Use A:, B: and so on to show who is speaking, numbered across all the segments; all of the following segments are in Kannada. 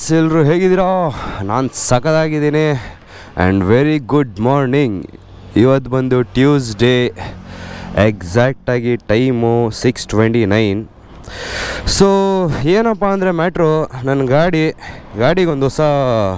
A: ಎಲ್ಲರೂ ಹೇಗಿದ್ದೀರಾ ನಾನು ಸಖತ್ತಾಗಿದ್ದೀನಿ ಆ್ಯಂಡ್ ವೆರಿ ಗುಡ್ ಮಾರ್ನಿಂಗ್ ಇವತ್ತು ಬಂದು ಟ್ಯೂಸ್ಡೇ ಎಕ್ಸಾಕ್ಟಾಗಿ time six twenty nine so ಏನಪ್ಪ ಅಂದರೆ ಮ್ಯಾಟ್ರು ನನ್ನ ಗಾಡಿ ಗಾಡಿಗೆ ಒಂದು ಹೊಸ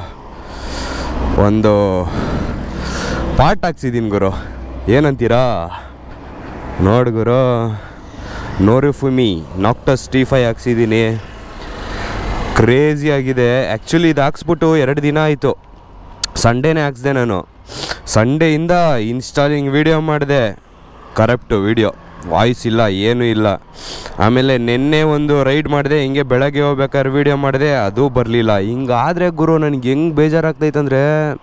A: ಒಂದು ಪಾರ್ಟ್ ಹಾಕ್ಸಿದ್ದೀನಿ ಗುರು ಏನಂತೀರಾ ನೋಡು ಗುರು ನೋರಿಫುಮಿ ನಾಕ್ಟಸ್ ಟಿ ಫೈ ಹಾಕ್ಸಿದ್ದೀನಿ ಕ್ರೇಜಿ ಆಗಿದೆ ಆ್ಯಕ್ಚುಲಿ ಇದು ಹಾಕ್ಸ್ಬಿಟ್ಟು ಎರಡು ದಿನ ಆಯಿತು ಸಂಡೇನೇ ಹಾಕ್ಸ್ದೆ ನಾನು ಸಂಡೇಯಿಂದ ಇನ್ಸ್ಟಾಲಿಂಗ್ ವೀಡಿಯೋ ಮಾಡಿದೆ ಕರೆಕ್ಟು ವೀಡಿಯೋ ವಾಯ್ಸ್ ಇಲ್ಲ ಏನೂ ಇಲ್ಲ ಆಮೇಲೆ ನಿನ್ನೆ ಒಂದು ರೈಡ್ ಮಾಡಿದೆ ಹಿಂಗೆ ಬೆಳಗ್ಗೆ ಹೋಗ್ಬೇಕಾದ್ರೆ ವೀಡಿಯೋ ಮಾಡಿದೆ ಅದು ಬರಲಿಲ್ಲ ಹಿಂಗಾದರೆ ಗುರು ನನಗೆ ಹೆಂಗೆ ಬೇಜಾರಾಗ್ತೈತಂದರೆ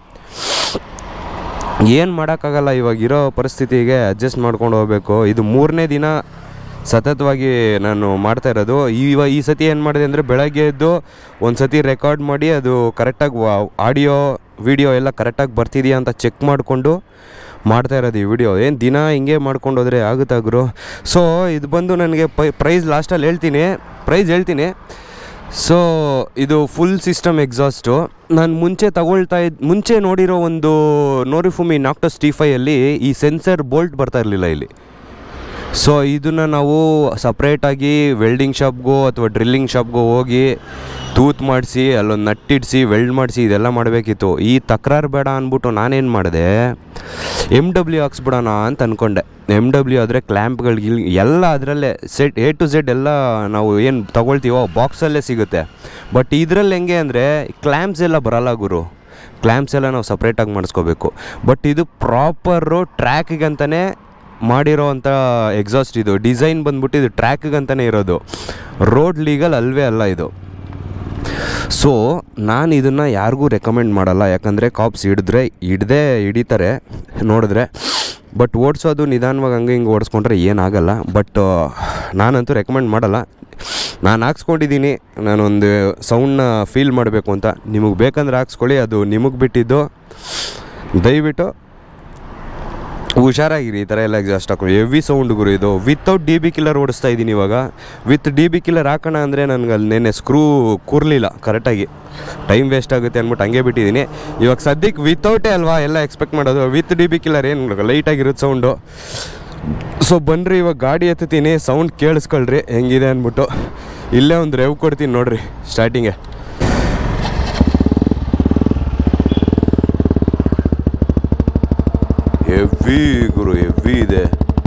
A: ಏನು ಮಾಡೋಕ್ಕಾಗಲ್ಲ ಇವಾಗ ಇರೋ ಪರಿಸ್ಥಿತಿಗೆ ಅಡ್ಜಸ್ಟ್ ಮಾಡ್ಕೊಂಡು ಹೋಗ್ಬೇಕು ಇದು ಮೂರನೇ ದಿನ ಸತತವಾಗಿ ನಾನು ಮಾಡ್ತಾ ಇರೋದು ಇವ ಈ ಸತಿ ಏನು ಮಾಡಿದೆ ಅಂದರೆ ಬೆಳಗ್ಗೆ ಎದ್ದು ಒಂದು ಸತಿ ರೆಕಾರ್ಡ್ ಮಾಡಿ ಅದು ಕರೆಕ್ಟಾಗಿ ಆಡಿಯೋ ವಿಡಿಯೋ ಎಲ್ಲ ಕರೆಕ್ಟಾಗಿ ಬರ್ತಿದೆಯಾ ಅಂತ ಚೆಕ್ ಮಾಡಿಕೊಂಡು ಮಾಡ್ತಾ ಇರೋದು ಈ ವಿಡಿಯೋ ಏನು ದಿನ ಹಿಂಗೆ ಮಾಡ್ಕೊಂಡು ಹೋದರೆ ಆಗುತ್ತಾ ಗುರು ಸೊ ಇದು ಬಂದು ನನಗೆ ಪೈ ಪ್ರೈಸ್ ಲಾಸ್ಟಲ್ಲಿ ಹೇಳ್ತೀನಿ ಪ್ರೈಸ್ ಹೇಳ್ತೀನಿ ಸೊ ಇದು ಫುಲ್ ಸಿಸ್ಟಮ್ ಎಕ್ಸಾಸ್ಟು ನಾನು ಮುಂಚೆ ತಗೊಳ್ತಾ ಇದ್ದ ಮುಂಚೆ ನೋಡಿರೋ ಒಂದು ನೋರಿಫುಮಿ ನಾಕ್ಟಸ್ ಟಿ ಫೈಯಲ್ಲಿ ಈ ಸೆನ್ಸರ್ ಬೋಲ್ಟ್ ಬರ್ತಾ ಇರಲಿಲ್ಲ ಇಲ್ಲಿ ಸೊ ಇದನ್ನು ನಾವು ಸಪ್ರೇಟಾಗಿ ವೆಲ್ಡಿಂಗ್ ಶಾಪ್ಗೋ ಅಥವಾ ಡ್ರಿಲ್ಲಿಂಗ್ ಶಾಪ್ಗೋ ಹೋಗಿ ತೂತ್ ಮಾಡಿಸಿ ಅಲ್ಲೊಂದು ನಟ್ಟಿಡಿಸಿ ವೆಲ್ಡ್ ಮಾಡಿಸಿ ಇದೆಲ್ಲ ಮಾಡಬೇಕಿತ್ತು ಈ ತಕರಾರು ಬೇಡ ಅಂದ್ಬಿಟ್ಟು ನಾನೇನು ಮಾಡಿದೆ ಎಮ್ ಡಬ್ಲ್ಯೂ ಹಾಕ್ಸ್ಬಿಡೋಣ ಅಂತ ಅಂದ್ಕೊಂಡೆ ಎಮ್ ಡಬ್ಲ್ಯೂ ಆದರೆ ಕ್ಲ್ಯಾಂಪ್ಗಳಿಗೆ ಇಲ್ಲಿ ಎಲ್ಲ ಅದರಲ್ಲೇ ಸೆಟ್ ಎ ಟು ಝೆಡ್ ಎಲ್ಲ ನಾವು ಏನು ತೊಗೊಳ್ತೀವೋ ಬಾಕ್ಸಲ್ಲೇ ಸಿಗುತ್ತೆ ಬಟ್ ಇದರಲ್ಲಿ ಹೆಂಗೆ ಅಂದರೆ ಕ್ಲ್ಯಾಂಪ್ಸ್ ಎಲ್ಲ ಬರಲ್ಲ ಗುರು ಕ್ಲ್ಯಾಂಪ್ಸ್ ಎಲ್ಲ ನಾವು ಸಪ್ರೇಟಾಗಿ ಮಾಡಿಸ್ಕೋಬೇಕು ಬಟ್ ಇದು ಪ್ರಾಪರು ಟ್ರ್ಯಾಕಿಗಂತಲೇ ಮಾಡಿರೋ ಅಂಥ ಎಕ್ಸಾಸ್ಟ್ ಇದು ಡಿಸೈನ್ ಬಂದ್ಬಿಟ್ಟು ಇದು ಟ್ರ್ಯಾಕ್ಗಂತಲೇ ಇರೋದು ರೋಡ್ ಲೀಗಲ್ ಅಲ್ವೇ ಅಲ್ಲ ಇದು ಸೊ ನಾನು ಇದನ್ನು ಯಾರಿಗೂ ರೆಕಮೆಂಡ್ ಮಾಡಲ್ಲ ಯಾಕಂದರೆ ಕಾಪ್ಸ್ ಹಿಡಿದ್ರೆ ಹಿಡ್ದೇ ಹಿಡಿತಾರೆ ನೋಡಿದ್ರೆ ಬಟ್ ಓಡಿಸೋದು ನಿಧಾನವಾಗಿ ಹಂಗೆ ಹಿಂಗೆ ಓಡಿಸ್ಕೊಂಡ್ರೆ ಏನಾಗಲ್ಲ ಬಟ್ ನಾನಂತೂ ರೆಕಮೆಂಡ್ ಮಾಡಲ್ಲ ನಾನು ಹಾಕ್ಸ್ಕೊಂಡಿದ್ದೀನಿ ನಾನೊಂದು ಸೌಂಡ್ನ ಫೀಲ್ ಮಾಡಬೇಕು ಅಂತ ನಿಮಗೆ ಬೇಕಂದ್ರೆ ಹಾಕ್ಸ್ಕೊಳ್ಳಿ ಅದು ನಿಮಗೆ ಬಿಟ್ಟಿದ್ದು ದಯವಿಟ್ಟು ಹುಷಾರಾಗಿರಿ ಈ ಥರ ಎಲ್ಲ ಎಕ್ಸಾಸ್ಟ್ ಹಾಕೊಂಡು ಹೆವಿ ಸೌಂಡ್ ಗುರು ಇದು ವಿತೌಟ್ ಡಿ ಬಿ ಕಿಲ್ಲರ್ ಓಡಿಸ್ತಾ ಇದ್ದೀನಿ ಇವಾಗ ವಿತ್ ಡಿ ಬಿ ಕಿಲ್ಲರ್ ಹಾಕೋಣ ಅಂದರೆ ನನಗೆ ಅಲ್ಲಿ ನೆನ್ನೆ ಸ್ಕ್ರೂ ಕೂರಲಿಲ್ಲ ಕರೆಕ್ಟಾಗಿ ಟೈಮ್ ವೇಸ್ಟ್ ಆಗುತ್ತೆ ಅಂದ್ಬಿಟ್ಟು ಹಂಗೆ ಬಿಟ್ಟಿದ್ದೀನಿ ಇವಾಗ ಸದ್ಯಕ್ಕೆ ವಿತೌಟೇ ಅಲ್ವಾ ಎಲ್ಲ ಎಕ್ಸ್ಪೆಕ್ಟ್ ಮಾಡೋದು ವಿತ್ ಡಿ ಬಿ ಕಿಲ್ಲರ್ ಏನು ಲೈಟಾಗಿರುತ್ತೆ ಸೌಂಡು ಸೊ ಬನ್ನಿರಿ ಇವಾಗ ಗಾಡಿ ಎತ್ತೀನಿ ಸೌಂಡ್ ಕೇಳಿಸ್ಕೊಳ್ರಿ ಹೆಂಗಿದೆ ಅಂದ್ಬಿಟ್ಟು ಇಲ್ಲೇ ಒಂದು ರೆವ್ ಕೊಡ್ತೀನಿ ನೋಡ್ರಿ ಸ್ಟಾರ್ಟಿಂಗೆ ಹೆವಿ ಗುರು ಹೆವಿ ಇದೆ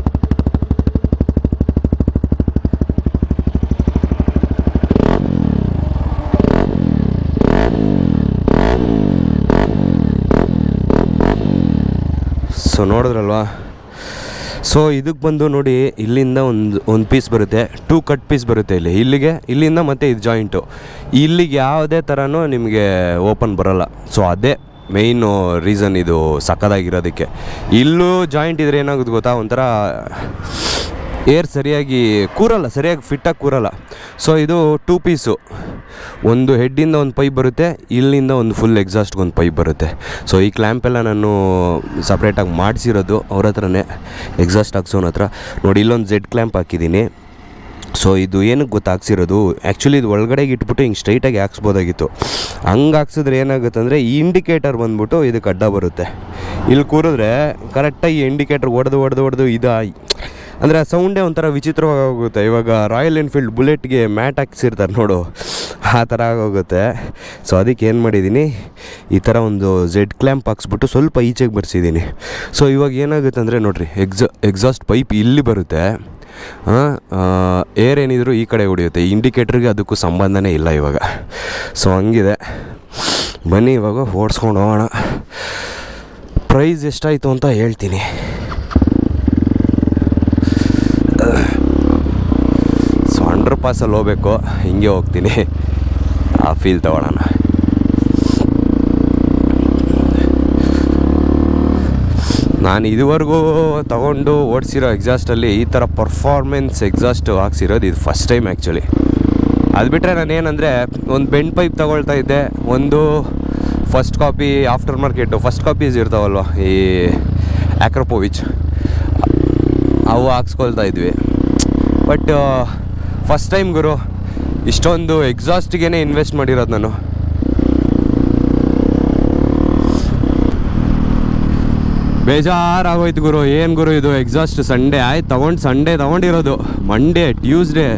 A: ಸೊ ನೋಡಿದ್ರಲ್ವಾ ಸೊ ಇದಕ್ಕೆ ಬಂದು ನೋಡಿ ಇಲ್ಲಿಂದ ಒಂದು ಒಂದು ಪೀಸ್ ಬರುತ್ತೆ ಟೂ ಕಟ್ ಪೀಸ್ ಬರುತ್ತೆ ಇಲ್ಲಿ ಇಲ್ಲಿಗೆ ಇಲ್ಲಿಂದ ಮತ್ತು ಇದು ಜಾಯಿಂಟು ಇಲ್ಲಿಗೆ ಯಾವುದೇ ಥರನೂ ನಿಮಗೆ ಓಪನ್ ಬರೋಲ್ಲ ಸೊ ಅದೇ ಮೇಯ್ನು ರೀಸನ್ ಇದು ಸಕ್ಕದಾಗಿರೋದಕ್ಕೆ ಇಲ್ಲೂ ಜಾಯಿಂಟ್ ಇದ್ರೆ ಏನಾಗುತ್ತೆ ಗೊತ್ತಾ ಒಂಥರ ಏರ್ ಸರಿಯಾಗಿ ಕೂರಲ್ಲ ಸರಿಯಾಗಿ ಫಿಟ್ಟಾಗಿ ಕೂರಲ್ಲ ಸೊ ಇದು ಟೂ ಪೀಸು ಒಂದು ಹೆಡ್ಡಿಂದ ಒಂದು ಪೈಪ್ ಬರುತ್ತೆ ಇಲ್ಲಿಂದ ಒಂದು ಫುಲ್ ಎಕ್ಸಾಸ್ಟ್ಗೆ ಒಂದು ಪೈಪ್ ಬರುತ್ತೆ ಸೊ ಈ ಕ್ಲ್ಯಾಂಪೆಲ್ಲ ನಾನು ಸಪ್ರೇಟಾಗಿ ಮಾಡಿಸಿರೋದು ಅವ್ರ ಹತ್ರನೇ ಎಕ್ಸಾಸ್ಟ್ ಹಾಕ್ಸೋನ ಹತ್ರ ನೋಡಿ ಇಲ್ಲೊಂದು ಜೆಡ್ ಕ್ಲ್ಯಾಂಪ್ ಹಾಕಿದ್ದೀನಿ ಸೊ ಇದು ಏನಕ್ಕೆ ಗೊತ್ತಾಗ್ಸಿರೋದು ಆ್ಯಕ್ಚುಲಿ ಇದು ಒಳಗಡೆಗೆ ಇಟ್ಬಿಟ್ಟು ಹಿಂಗೆ ಸ್ಟ್ರೈಟಾಗಿ ಹಾಕ್ಸ್ಬೋದಾಗಿತ್ತು ಹಂಗೆ ಹಾಕ್ಸಿದ್ರೆ ಏನಾಗುತ್ತೆ ಅಂದರೆ ಈ ಇಂಡಿಕೇಟರ್ ಬಂದ್ಬಿಟ್ಟು ಇದಕ್ಕೆ ಅಡ್ಡ ಬರುತ್ತೆ ಇಲ್ಲಿ ಕೂರಿದ್ರೆ ಕರೆಕ್ಟಾಗಿ ಇಂಡಿಕೇಟರ್ ಹೊಡೆದು ಹೊಡೆದು ಹೊಡೆದು ಇದು ಅಂದರೆ ಆ ಸೌಂಡೇ ಒಂಥರ ವಿಚಿತ್ರವಾಗಿ ಹೋಗುತ್ತೆ ಇವಾಗ ರಾಯಲ್ ಎನ್ಫೀಲ್ಡ್ ಬುಲೆಟ್ಗೆ ಮ್ಯಾಟ್ ಹಾಕ್ಸಿರ್ತಾರೆ ನೋಡು ಆ ಥರ ಆಗೋಗುತ್ತೆ ಸೊ ಅದಕ್ಕೆ ಏನು ಮಾಡಿದ್ದೀನಿ ಈ ಥರ ಒಂದು ಝೆಡ್ ಕ್ಲ್ಯಾಂಪ್ ಹಾಕ್ಸ್ಬಿಟ್ಟು ಸ್ವಲ್ಪ ಈಚೆಗೆ ಬರ್ಸಿದ್ದೀನಿ ಸೊ ಇವಾಗ ಏನಾಗುತ್ತೆ ಅಂದರೆ ನೋಡಿರಿ ಎಕ್ಸಾ ಎಕ್ಸಾಸ್ಟ್ ಪೈಪ್ ಇಲ್ಲಿ ಬರುತ್ತೆ ಏರ್ ಏನಿದ್ರು ಈ ಕಡೆ ಹೊಡಿಯುತ್ತೆ ಇಂಡಿಕೇಟ್ರಿಗೆ ಅದಕ್ಕೂ ಸಂಬಂಧನೇ ಇಲ್ಲ ಇವಾಗ ಸೊ ಹಂಗಿದೆ ಬನ್ನಿ ಇವಾಗ ಓಡಿಸ್ಕೊಂಡು ಹೋಗೋಣ ಪ್ರೈಸ್ ಎಷ್ಟಾಯಿತು ಅಂತ ಹೇಳ್ತೀನಿ ಸೊ ಅಂಡರ್ ಪಾಸಲ್ಲಿ ಹೋಗ್ಬೇಕು ಹಿಂಗೆ ಹೋಗ್ತೀನಿ ಆ ಫೀಲ್ ತಗೊಳ್ಳೋಣ ನಾನು ಇದುವರೆಗೂ ತಗೊಂಡು ಓಡಿಸಿರೋ ಎಕ್ಸಾಸ್ಟಲ್ಲಿ ಈ ಥರ ಪರ್ಫಾರ್ಮೆನ್ಸ್ ಎಕ್ಸಾಸ್ಟ್ ಹಾಕ್ಸಿರೋದು ಇದು ಫಸ್ಟ್ ಟೈಮ್ ಆ್ಯಕ್ಚುಲಿ ಅದು ಬಿಟ್ಟರೆ ನಾನು ಏನಂದರೆ ಒಂದು ಬೆಂಡ್ ಪೈಪ್ ತಗೊಳ್ತಾ ಇದ್ದೆ ಒಂದು first copy after market first copies ಇರ್ತಾವಲ್ವ ಈ ಆ್ಯಕ್ರೋಪೋವಿಚ್ ಅವು ಹಾಕ್ಸ್ಕೊಳ್ತಾ ಇದ್ವಿ ಬಟ್ ಫಸ್ಟ್ ಟೈಮ್ ಗುರು ಇಷ್ಟೊಂದು ಎಕ್ಸಾಸ್ಟಿಗೆ ಇನ್ವೆಸ್ಟ್ ಮಾಡಿರೋದು ನಾನು ಬೇಜಾರಾಗೋಯ್ತು ಗುರು ಏನು ಗುರು ಇದು ಎಕ್ಸಾಸ್ಟ್ ಸಂಡೇ ಆಯ್ತು ತಗೊಂಡು ಸಂಡೇ ತಗೊಂಡಿರೋದು ಮಂಡೇ ಟ್ಯೂಸ್ಡೇ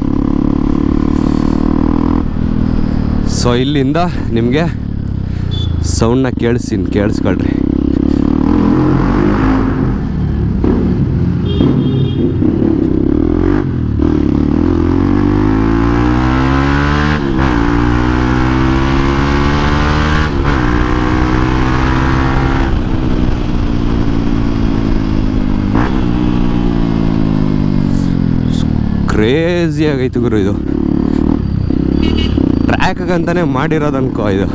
A: ಸೊ ಇಲ್ಲಿಂದ ನಿಮಗೆ ಸೌಂಡ್ನ ಕೇಳಿಸ್ತೀನಿ ಕೇಳಿಸ್ಕೊಳ್ರಿ ಕ್ರೇಜಿ ಆಗೈತೆ ಗುರು ಇದು ಟ್ರ್ಯಾಕ್ಗಂತಾನೆ ಮಾಡಿರೋದು ಅನ್ಕೋ ಇದು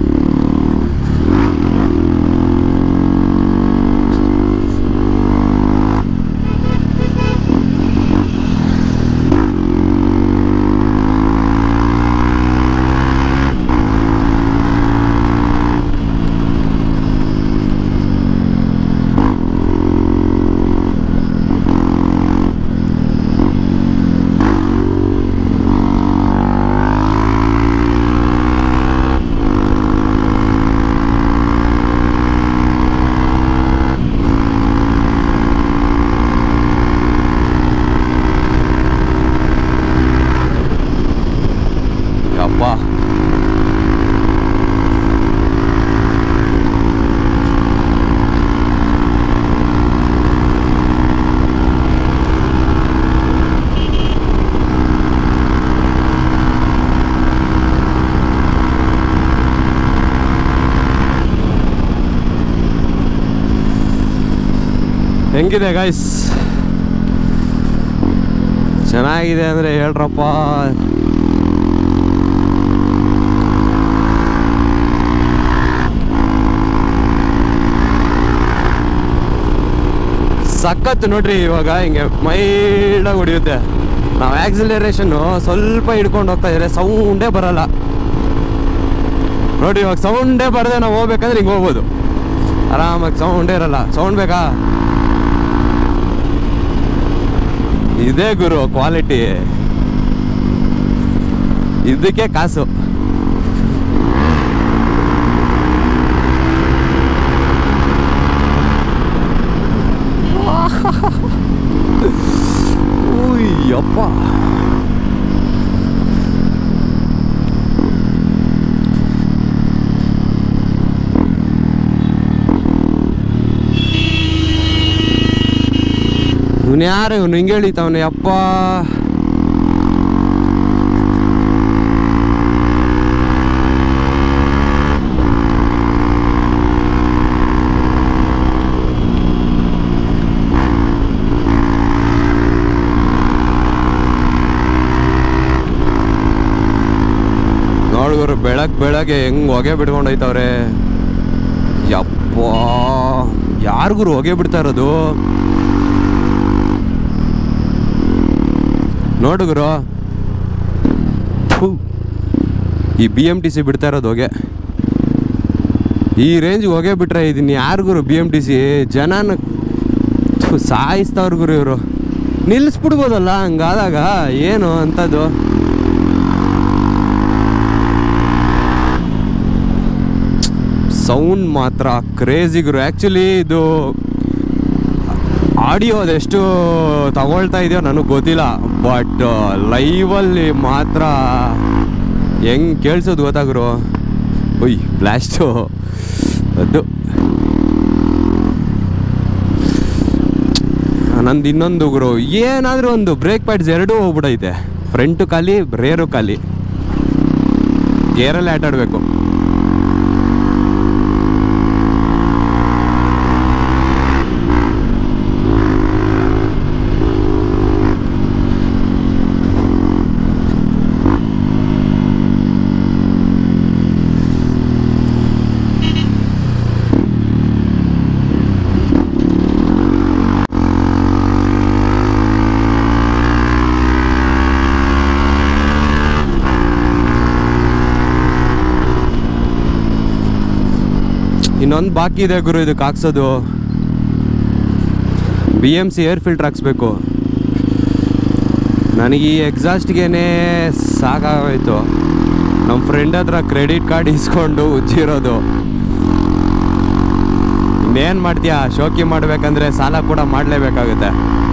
A: ಯಪ್ಪ ಹೆಂಗಿದೆ ಗೈಸ್ ಚೆನ್ನಾಗಿದೆ ಅಂದರೆ ಹೇಳ್ರಪ್ಪ ಸಖತ್ ನೋಡ್ರಿ ಇವಾಗ ಹಿಂಗೆ ಮೈಲ್ಡಾಗಿ ಹೊಡಿಯುತ್ತೆ ನಾವು ಆಕ್ಸಿಲರೇಷನ್ನು ಸ್ವಲ್ಪ ಹಿಡ್ಕೊಂಡು ಹೋಗ್ತಾ ಇದ್ರೆ ಸೌಂಡೇ ಬರಲ್ಲ ನೋಡಿ ಇವಾಗ ಸೌಂಡೇ ಬರದೆ ನಾವು ಹೋಗ್ಬೇಕಂದ್ರೆ ಹಿಂಗೆ ಹೋಗ್ಬೋದು ಆರಾಮಾಗಿ ಸೌಂಡೇ ಇರಲ್ಲ ಸೌಂಡ್ ಬೇಕಾ ಇದೇ ಗುರು ಕ್ವಾಲಿಟಿ ಇದಕ್ಕೆ ಕಾಸು ಯಪ್ಪ ಇವನು ಯಾರು ಇವನು ಹಿಂಗೆ ಹೇಳಿತವನು ಯಪ್ಪ ನೋಡ್ಗುರು ಬೆಳಗ್ ಬೆಳಗ್ಗೆ ಹೆಂಗ್ ಹೊಗೆ ಬಿಡ್ಕೊಂಡು ಹೋಯ್ತವ್ರೆ ಯಪ್ಪ ಯಾರಿಗುರು ಹೊಗೆ ಬಿಡ್ತಾ ಇರೋದು ನೋಡುಗುರು ಥು. ಈ ಬಿ ಎಮ್ ಟಿ ಸಿ ಬಿಡ್ತಾ ಇರೋದು ಹೊಗೆ ಈ ರೇಂಜ್ ಹೊಗೆ ಬಿಟ್ರೆ ಇದನ್ನ ಯಾರಿಗುರು ಬಿ ಎಮ್ ಟಿ ಸಿ ಜನನ ಥು, ಸಾಯಿಸ್ತವ್ರು ಗುರು ಇವರು ನಿಲ್ಲಿಸ್ಬಿಡ್ಬೋದಲ್ಲ ಹಂಗಾದಾಗ ಏನು ಅಂಥದ್ದು ಸೌಂಡ್ ಮಾತ್ರ ಕ್ರೇಜಿ ಗುರು ಆ್ಯಕ್ಚುಲಿ ಇದು ಆಡಿಯೋ ಅದೆಷ್ಟು ತಗೊಳ್ತಾ ಇದೆಯೋ ನನಗೆ ಗೊತ್ತಿಲ್ಲ ಬಟ್ ಲೈವಲ್ಲಿ ಮಾತ್ರ ಹೆಂಗೆ ಕೇಳಿಸೋದು ಗೊತ್ತಾಗ್ರು ಒಯ್ ಬ್ಲಾಸ್ಟು ಅದು ನಂದು ಇನ್ನೊಂದು ಗುರು ಏನಾದರೂ ಒಂದು ಬ್ರೇಕ್ ಪ್ಯಾಡ್ಸ್ ಎರಡೂ ಹೋಗ್ಬಿಡೈತೆ ಫ್ರಂಟು ಖಾಲಿ ರೇರು ಖಾಲಿ ಗೇರಲ್ಲಿ ಆಟ ಆಡಬೇಕು ಇನ್ನೊಂದು ಬಾಕಿ ಇದೆ ಗುರು ಇದಕ್ಕೆ ಹಾಕ್ಸೋದು B M C air filter ಹಾಕ್ಸ್ಬೇಕು ನನಗೆ ಈ ಎಕ್ಸಾಸ್ಟ್ಗೇನೆ ಸಾಕಾಗೋಯ್ತು ನಮ್ಮ ಫ್ರೆಂಡ್ ಹತ್ರ ಕ್ರೆಡಿಟ್ ಕಾರ್ಡ್ ಇಸ್ಕೊಂಡು ಉಜ್ಜಿರೋದು ಇನ್ನೇನು ಮಾಡ್ತೀಯಾ ಶೋಕಿ ಮಾಡಬೇಕಂದ್ರೆ ಸಾಲ ಕೂಡ ಮಾಡಲೇಬೇಕಾಗುತ್ತೆ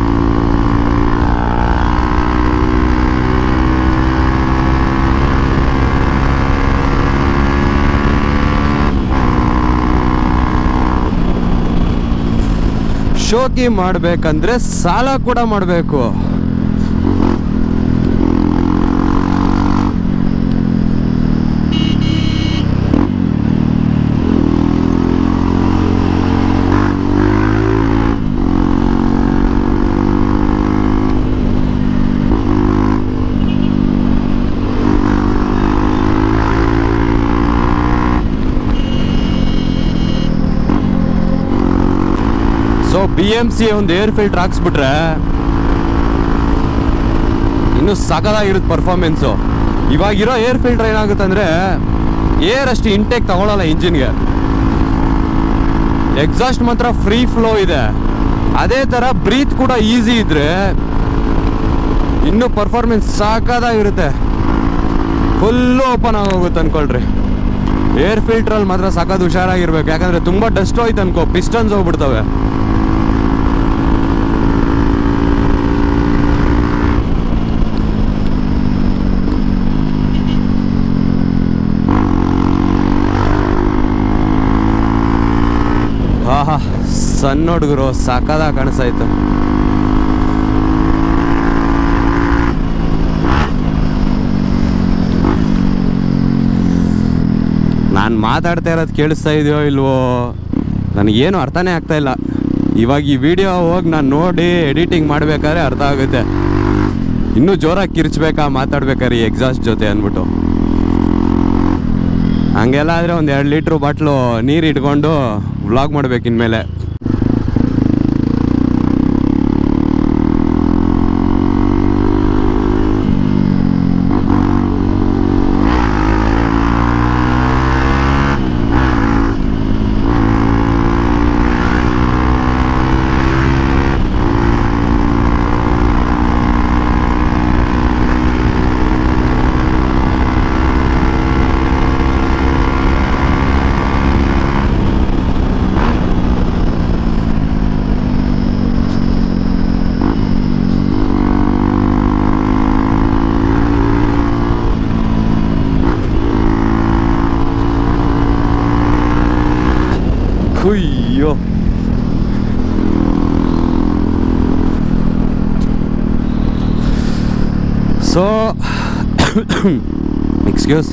A: ಶೋಕಿ ಮಾಡಬೇಕಂದ್ರೆ ಸಾಲ ಕೂಡ ಮಾಡಬೇಕು ಸೊ ಬಿ ಎಮ್ ಸಿ ಒಂದು ಏರ್ ಫಿಲ್ಟರ್ ಹಾಕ್ಸ್ಬಿಟ್ರೆ ಇನ್ನು ಸಖತ್ತಾಗಿರುತ್ತೆ ಪರ್ಫಾರ್ಮೆನ್ಸು ಇವಾಗಿರೋ ಏರ್ ಫಿಲ್ಟರ್ ಏನಾಗುತ್ತೆ ಅಂದರೆ ಏರ್ ಅಷ್ಟು ಇಂಟೇಕ್ ತಗೊಳ್ಳಲ್ಲ ಇಂಜಿನ್ಗೆ ಎಕ್ಸಾಸ್ಟ್ ಮಾತ್ರ ಫ್ರೀ ಫ್ಲೋ ಇದೆ ಅದೇ ಥರ ಬ್ರೀತ್ ಕೂಡ ಈಸಿ ಇದ್ರೆ ಇನ್ನೂ ಪರ್ಫಾರ್ಮೆನ್ಸ್ ಸಾಕಾಗಿರುತ್ತೆ ಫುಲ್ಲು ಓಪನ್ ಆಗೋಗುತ್ತೆ ಅನ್ಕೊಳ್ರಿ ಏರ್ ಫಿಲ್ಟ್ರಲ್ಲಿ ಮಾತ್ರ ಸಖತ್ ಹುಷಾರಾಗಿರ್ಬೇಕು ಯಾಕಂದ್ರೆ ತುಂಬ ಡಸ್ಟ್ ಹೋಯ್ತು ಅನ್ಕೋ ಪಿಸ್ಟನ್ಸ್ ಹೋಗ್ಬಿಡ್ತವೆ ಆಹಾ ಸಣ್ಣ ಹುಡುಗರು ಸಕದ ಕಾಣಿಸ್ತಾಯ್ತು ನಾನು ಮಾತಾಡ್ತಾ ಇರೋದು ಕೇಳಿಸ್ತಾ ಇದೆಯೋ ಇಲ್ವೋ ನನಗೇನು ಅರ್ಥನೇ ಆಗ್ತಾ ಇಲ್ಲ ಇವಾಗ ಈ ವಿಡಿಯೋ ಹೋಗಿ ನಾನು ನೋಡಿ ಎಡಿಟಿಂಗ್ ಮಾಡಬೇಕಾದ್ರೆ ಅರ್ಥ ಆಗುತ್ತೆ ಇನ್ನೂ ಜೋರಾಗಿ ಕಿರ್ಚ್ಬೇಕಾ ಮಾತಾಡ್ಬೇಕಾರೆ ಈ ಎಕ್ಸಾಸ್ಟ್ ಜೊತೆ ಅಂದ್ಬಿಟ್ಟು ಹಂಗೆಲ್ಲ ಆದರೆ ಒಂದು ಎರಡು ಲೀಟ್ರು ಬಾಟ್ಲು ನೀರು ಇಟ್ಕೊಂಡು ವ್ಲಾಗ್ ಮಾಡ್ಬೇಕು ಇನ್ಮೇಲೆ ಹುಯ್ಯೋ ಸೊ ಎಕ್ಸ್ಕ್ಯೂಸ್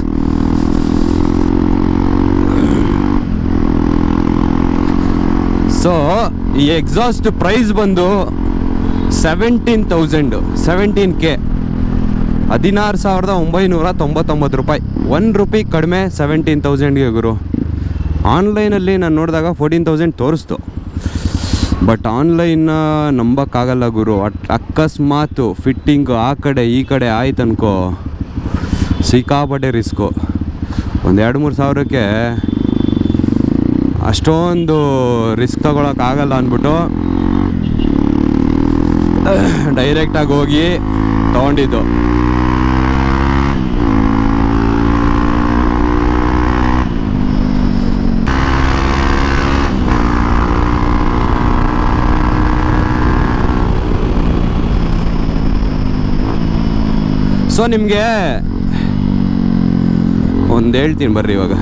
A: ಸೊ ಈ ಎಕ್ಸಾಸ್ಟ್ ಪ್ರೈಸ್ ಬಂದು ಸೆವೆಂಟೀನ್ ತೌಸಂಡು ಸೆವೆಂಟೀನ್ ಕೆ ಹದಿನಾರು ಸಾವಿರದ ಒಂಬೈನೂರ ತೊಂಬತ್ತೊಂಬತ್ತು ರೂಪಾಯಿ ಒನ್ ರುಪಿ ಕಡಿಮೆ ಸೆವೆಂಟೀನ್ ತೌಸಂಡ್ಗೆ ಗುರು ಆನ್ಲೈನಲ್ಲಿ ನಾನು ನೋಡಿದಾಗ ಫೋರ್ಟೀನ್ ತೌಸಂಡ್ ತೋರಿಸ್ತು ಬಟ್ ಆನ್ಲೈನ್ನ ನಂಬಕ್ಕಾಗಲ್ಲ ಗುರು ಅಟ್ ಅಕಸ್ಮಾತು ಫಿಟ್ಟಿಂಗು ಆ ಕಡೆ ಈ ಕಡೆ ಆಯ್ತು ಅನ್ಕೋ ಸಿಕ್ಕಾಪಟ್ಟೆ ರಿಸ್ಕು ಒಂದು ಎರಡು ಮೂರು ಸಾವಿರಕ್ಕೆ ಅಷ್ಟೊಂದು ರಿಸ್ಕ್ ತಗೊಳಕ್ಕಾಗಲ್ಲ ಅಂದ್ಬಿಟ್ಟು ಡೈರೆಕ್ಟಾಗಿ ಹೋಗಿ ತೊಗೊಂಡಿದ್ದು ಸೊ ನಿಮಗೆ ಒಂದು ಹೇಳ್ತೀನಿ ಬರ್ರಿ ಇವಾಗ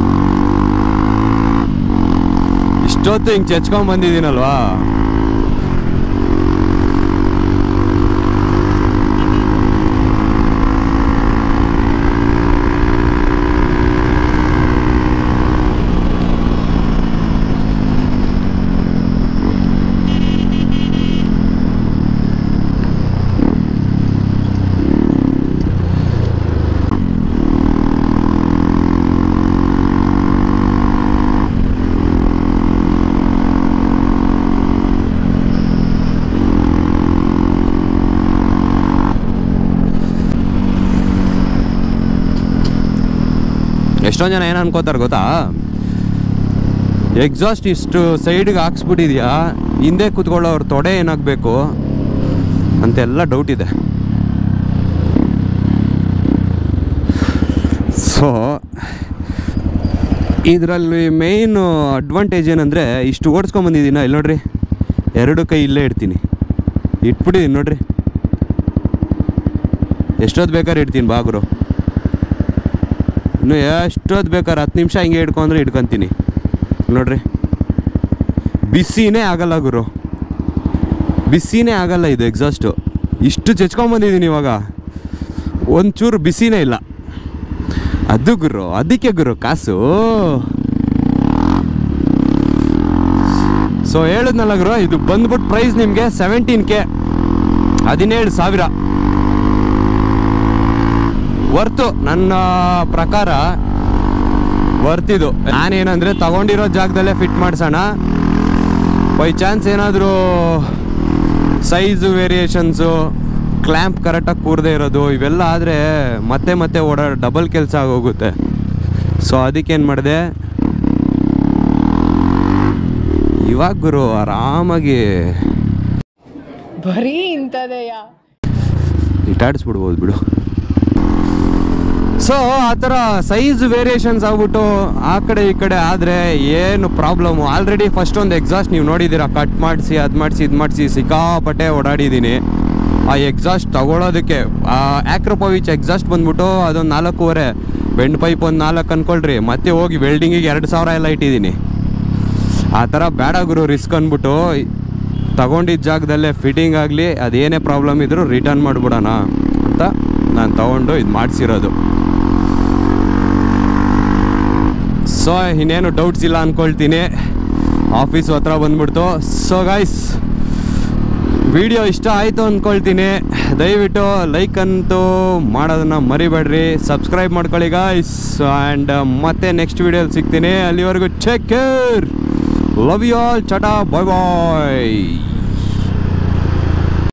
A: ಇಷ್ಟೊತ್ತು ಹಿಂಗೆ ಚೆಚ್ಕೊಂಡ್ ಬಂದಿದ್ದೀನಲ್ವಾ ಎಷ್ಟೊಂದು ಜನ ಏನು ಅನ್ಕೋತಾರೆ ಗೊತ್ತಾ ಎಕ್ಸಾಸ್ಟ್ ಇಷ್ಟು ಸೈಡ್ಗೆ ಹಾಕ್ಸ್ಬಿಟ್ಟಿದ್ಯಾ ಹಿಂದೆ ಕೂತ್ಕೊಳ್ಳೋರು ತೊಡೆ ಏನಾಗಬೇಕು ಅಂತೆಲ್ಲ ಡೌಟ್ ಇದೆ ಸೊ ಇದರಲ್ಲಿ ಮೇಯ್ನು ಅಡ್ವಾಂಟೇಜ್ ಏನಂದರೆ ಇಷ್ಟು ಓಡಿಸ್ಕೊಂಬಂದಿದ್ದೀನ ಇಲ್ಲಿ ನೋಡ್ರಿ ಎರಡು ಕೈ ಇಲ್ಲೇ ಇಡ್ತೀನಿ ಇಟ್ಬಿಟ್ಟಿದ್ದೀನಿ ನೋಡ್ರಿ ಎಷ್ಟೊತ್ತು ಬೇಕಾದ್ರೆ ಇಡ್ತೀನಿ ಬಾಗ್ರು ಇನ್ನು ಎಷ್ಟೊತ್ತು ಬೇಕಾದ್ರೆ ಹತ್ತು ನಿಮಿಷ ಹಿಂಗೆ ಹಿಡ್ಕೊಂಡ್ರೆ ಹಿಡ್ಕೊತೀನಿ ನೋಡ್ರಿ ಬಿಸಿನೇ ಆಗಲ್ಲ ಗುರು ಬಿಸಿನೇ ಆಗಲ್ಲ ಇದು ಎಕ್ಸಾಸ್ಟು ಇಷ್ಟು ಚೆಚ್ಕೊಂಬಂದಿದ್ದೀನಿ ಇವಾಗ ಒಂಚೂರು ಬಿಸಿನೇ ಇಲ್ಲ ಅದು ಗುರು ಅದಕ್ಕೆ ಗುರು ಕಾಸು ಸೊ ಹೇಳಿದ್ನಲ್ಲ ಗುರು ಇದು ಬಂದ್ಬಿಟ್ಟು ಪ್ರೈಸ್ ನಿಮಗೆ ಸೆವೆಂಟೀನ್ ಕೆ ಹದಿನೇಳು ಸಾವಿರ ವರ್ತು ನನ್ನ ಪ್ರಕಾರ ವರ್ತಿದು ನಾನೇನಂದರೆ ತಗೊಂಡಿರೋ ಜಾಗದಲ್ಲೇ ಫಿಟ್ ಮಾಡಿಸೋಣ ಬೈ ಚಾನ್ಸ್ ಏನಾದರೂ ಸೈಜು ವೇರಿಯೇಷನ್ಸು ಕ್ಲ್ಯಾಂಪ್ ಕರೆಕ್ಟಾಗಿ ಕೂರದೇ ಇರೋದು ಇವೆಲ್ಲ ಆದರೆ ಮತ್ತೆ ಮತ್ತೆ ಓಡಾ ಡಬಲ್ ಕೆಲಸ ಆಗೋಗುತ್ತೆ ಸೊ ಅದಕ್ಕೇನು ಮಾಡಿದೆ ಇವಾಗ ಗುರು ಆರಾಮಾಗಿ
B: ಬರೀ ಇಂಥದೆಯಾ
A: ಇಟಾಡಿಸ್ಬಿಡ್ಬೋದು ಬಿಡು ಸೊ ಆ ಥರ ಸೈಜ್ ವೇರಿಯೇಷನ್ಸ್ ಆಗ್ಬಿಟ್ಟು ಆ ಕಡೆ ಈ ಕಡೆ ಆದರೆ ಏನು ಪ್ರಾಬ್ಲಮ್ಮು ಆಲ್ರೆಡಿ ಫಸ್ಟ್ ಒಂದು ಎಕ್ಸಾಸ್ಟ್ ನೀವು ನೋಡಿದ್ದೀರಾ ಕಟ್ ಮಾಡಿಸಿ ಅದು ಮಾಡಿಸಿ ಇದು ಮಾಡಿಸಿ ಸಿಕ್ಕಾಪಟ್ಟೆ ಓಡಾಡಿದ್ದೀನಿ ಆ ಎಕ್ಸಾಸ್ಟ್ ತಗೊಳ್ಳೋದಕ್ಕೆ ಆ ಆಕ್ರೋಪೋವಿಚ್ ಎಕ್ಸಾಸ್ಟ್ ಬಂದ್ಬಿಟ್ಟು ಅದೊಂದು ನಾಲ್ಕೂವರೆ ಬೆಂಡ್ ಪೈಪ್ ಒಂದು ನಾಲ್ಕು ಅನ್ಕೊಳ್ರಿ ಮತ್ತೆ ಹೋಗಿ ವೆಲ್ಡಿಂಗಿಗೆ ಎರಡು ಸಾವಿರ ಎಲ್ಲ ಇಟ್ಟಿದ್ದೀನಿ ಆ ಥರ ಬೇಡ ಗುರು ರಿಸ್ಕ್ ಅಂದ್ಬಿಟ್ಟು ತಗೊಂಡಿದ್ದ ಜಾಗದಲ್ಲೇ ಫಿಟ್ಟಿಂಗ್ ಆಗಲಿ ಅದೇನೇ ಪ್ರಾಬ್ಲಮ್ ಇದ್ದರೂ ರಿಟರ್ನ್ ಮಾಡಿಬಿಡೋಣ ಅಂತ ನಾನು ತಗೊಂಡು ಇದು ಮಾಡಿಸಿರೋದು ಸೊ ಇನ್ನೇನು ಡೌಟ್ಸ್ ಇಲ್ಲ ಅಂದ್ಕೊಳ್ತೀನಿ ಆಫೀಸ್ ಹತ್ರ ಬಂದ್ಬಿಡ್ತು ಸೊ ಗೈಸ್ ವಿಡಿಯೋ ಇಷ್ಟ ಆಯಿತು ಅಂದ್ಕೊಳ್ತೀನಿ ದಯವಿಟ್ಟು ಲೈಕ್ ಅಂತೂ ಮಾಡೋದನ್ನ ಮರಿಬೇಡ್ರಿ ಸಬ್ಸ್ಕ್ರೈಬ್ ಮಾಡ್ಕೊಳ್ಳಿ ಗಾಯ್ಸ್ ಆ್ಯಂಡ್ ಮತ್ತೆ ನೆಕ್ಸ್ಟ್ ವಿಡಿಯೋಲಿ ಸಿಗ್ತೀನಿ ಅಲ್ಲಿವರೆಗೂ check care love you all ಚಟಾ ಬಾಯ್ ಬಾಯ್